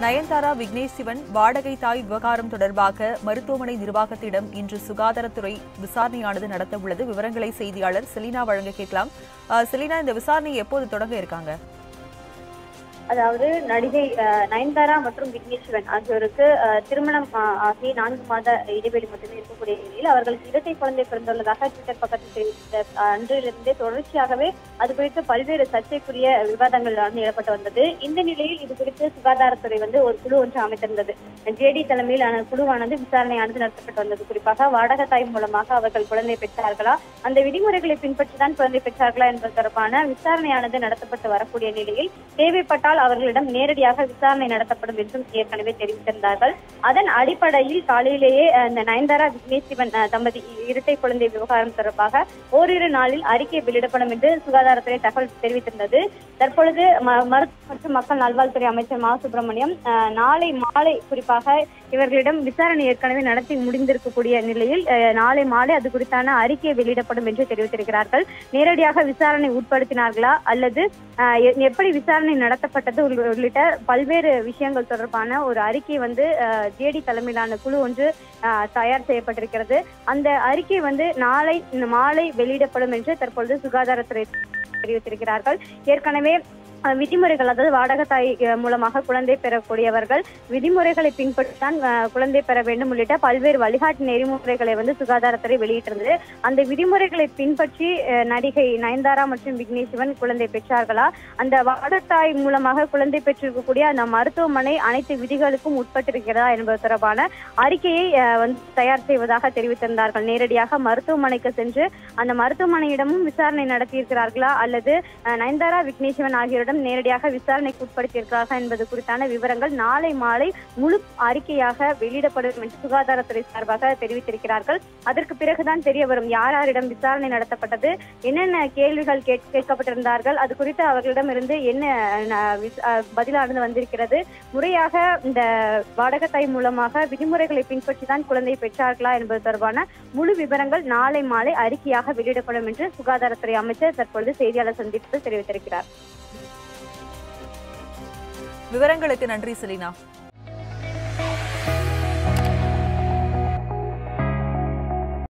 நயன்தாரா விக்னேஷ் சிவன் வாடகை தாய் விவகாரம் தொடர்பாக மருத்துவமனை நிர்வாகத்திடம் இன்று சுகாதாரத்துறை விசாரணையானது நடத்த உள்ளது விவரங்களை செய்தியாளர் செலினா வழங்க கேட்கலாம் அஹ், செலினா இந்த விசாரணை எப்போது தொடங்க இருக்காங்க அதாவது நடிகை அஹ், நயன்தாரா மற்றும் விக்னேஸ்வரன் ஆகியோருக்கு அஹ், திருமணம் அஹ், ஆகி நான்கு மாத இடைவெளி மட்டுமே இருக்கக்கூடிய நிலையில் அவர்களுக்கு இரட்டை குழந்தை பிறந்துள்ளதாக ட்விட்டர் பக்கத்தில் தெரிவித்த அஹ், அன்றிலிருந்தே தொடர்ச்சியாகவே அது குறித்து பல்வேறு சர்ச்சைக்குரிய விவாதங்கள் வந்து எழப்பட்டு வந்தது இந்த நிலையில் இது குறித்து சுகாதாரத்துறை வந்து ஒரு குழு ஒன்று அமைத்திருந்தது ஜேடி தலைமையிலான குழுவானது விசாரணையானது நடத்தப்பட்டு வந்தது குறிப்பாக வாடகை தாய் மூலமாக அவர்கள் குழந்தை பெற்றார்களா அந்த விதிமுறைகளை பின்பற்றி தான் குழந்தை பெற்றார்களா என்பது தொடர்பான விசாரணையானது நடத்தப்பட்டு வரக்கூடிய நிலையில் தேவைப்பட்டால் அவர்களிடம் நேரடியாக விசாரணை நடத்தப்படும் என்றும் ஏற்கனவே தெரிவித்திருந்தார்கள் அதன் அடிப்படையில் காலையிலேயே அஹ், இந்த நயன்தாரா விக்னேஷ் சிவன் அஹ், தம்பதி இரட்டை குழந்தை விவகாரம் தொடர்பாக ஓரிரு நாளில் அறிக்கை வெளியிடப்படும் என்று சுகாதாரத்துறை தகவல் தெரிவித்திருந்தது தற்பொழுது ம- மருத்துவ மற்றும் மக்கள் நல்வாழ்வுத்துறை அமைச்சர் மா சுப்பிரமணியம் அஹ், நாளை மாலை குறிப்பாக இவர்களிடம் விசாரணை ஏற்கனவே நடத்தி முடிந்திருக்கக்கூடிய நிலையில் அஹ், நாளை மாலை அது குறித்தான அறிக்கை வெளியிடப்படும் என்று தெரிவித்திருக்கிறார்கள் நேரடியாக விசாரணை உட்படுத்தினார்களா அல்லது அஹ், எ- எப்படி விசாரணை நடத்தப்பட்டது உள்ள- உள்ளிட்ட பல்வேறு விஷயங்கள் தொடர்பான ஒரு அறிக்கை வந்து ஜேடி தலைமையிலான குழு ஒன்று அஹ், தயார் செய்யப்பட்டிருக்கிறது அந்த அறிக்கை வந்து நாளை மாலை வெளியிடப்படும் என்று தற்பொழுது சுகாதாரத்துறை தெரிவித்திருக்கிறார்கள் ஏற்கனவே அஹ், விதிமுறைகள் அதாவது வாடகை தாய் அஹ், மூலமாக குழந்தை பெறக்கூடியவர்கள் விதிமுறைகளை பின்பற்றித்தான் அஹ், குழந்தை பெற வேண்டும் உள்ளிட்ட பல்வேறு வழிகாட்டு நெறிமுறைகளை வந்து சுகாதாரத்துறை வெளியிட்டிருந்தது அந்த விதிமுறைகளை பின்பற்றி அஹ், நடிகை நயன்தாரா மற்றும் விக்னேஷ் சிவன் குழந்தை பெற்றார்களா அந்த வாடத்தாய் மூலமாக குழந்தை பெற்றிருக்கக்கூடிய அந்த மருத்துவமனை அனைத்து விதிகளுக்கும் உட்பட்டிருக்கிறதா என்பது தொடர்பான அறிக்கையை அஹ், வந்து தயார் செய்வதாக தெரிவித்திருந்தார்கள் நேரடியாக மருத்துவமனைக்கு சென்று அந்த மருத்துவமனையிடமும் விசாரணை நடத்தியிருக்கிறார்களா அல்லது அஹ், நயன்தாரா விக்னேஸ்வரன் ஆகியோரிடம் நேரடியாக விசாரணைக்கு உட்படுத்தியிருக்கிறார்களா என்பது குறித்தான விவரங்கள் நாளை மாலை முழு அறிக்கையாக வெளியிடப்படும் என்று சுகாதாரத்துறை சார்பாக தெரிவித்திருக்கிறார்கள் அதற்கு பிறகுதான் தெரிய வரும் யார் யாரிடம் விசாரணை நடத்தப்பட்டது என்னென்ன கேள்விகள் கேட்- கேட்கப்பட்டிருந்தார்கள் அது குறித்து அவர்களிடமிருந்து என்ன அஹ், விஸ்- அஹ், பதிலானது வந்திருக்கிறது முறையாக இந்த வாடகத்தாய் மூலமாக விதிமுறைகளை பின்பற்றி தான் குழந்தை பெற்றார்களா என்பது தொடர்பான முழு விவரங்கள் நாளை மாலை அறிக்கையாக வெளியிடப்படும் என்று சுகாதாரத்துறை அமைச்சர் தற்பொழுது செய்தியாளர் சந்திப்பில் தெரிவித்திருக்கிறார் விவரங்களுக்கு நன்றி செலினா